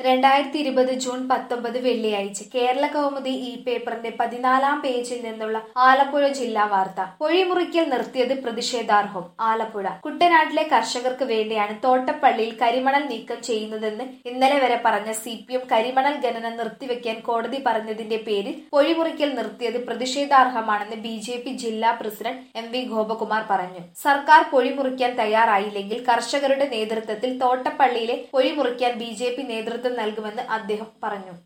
രണ്ടായിരത്തി ഇരുപത് ജൂൺ പത്തൊമ്പത് വെള്ളിയാഴ്ച കേരള കൗമുദി ഈ പേപ്പറിന്റെ പതിനാലാം പേജിൽ നിന്നുള്ള ആലപ്പുഴ ജില്ലാ വാർത്ത പൊഴിമുറിക്കൽ നിർത്തിയത് പ്രതിഷേധാർഹം ആലപ്പുഴ കുട്ടനാട്ടിലെ കർഷകർക്ക് വേണ്ടിയാണ് തോട്ടപ്പള്ളിയിൽ കരിമണൽ നീക്കം ചെയ്യുന്നതെന്ന് ഇന്നലെ വരെ പറഞ്ഞ സി പി എം കരിമണൽ ഖനനം നിർത്തിവെക്കാൻ കോടതി പറഞ്ഞതിന്റെ പേരിൽ പൊഴിമുറിക്കൽ നിർത്തിയത് പ്രതിഷേധാർഹമാണെന്ന് ബി ജെ പി ജില്ലാ പ്രസിഡന്റ് എം വി ഗോപകുമാർ പറഞ്ഞു സർക്കാർ പൊഴിമുറിക്കാൻ തയ്യാറായില്ലെങ്കിൽ കർഷകരുടെ നേതൃത്വത്തിൽ തോട്ടപ്പള്ളിയിലെ പൊഴിമുറിക്കാൻ ബി ജെ പി നേതൃത്വം നൽകുമെന്ന് അദ്ദേഹം പറഞ്ഞു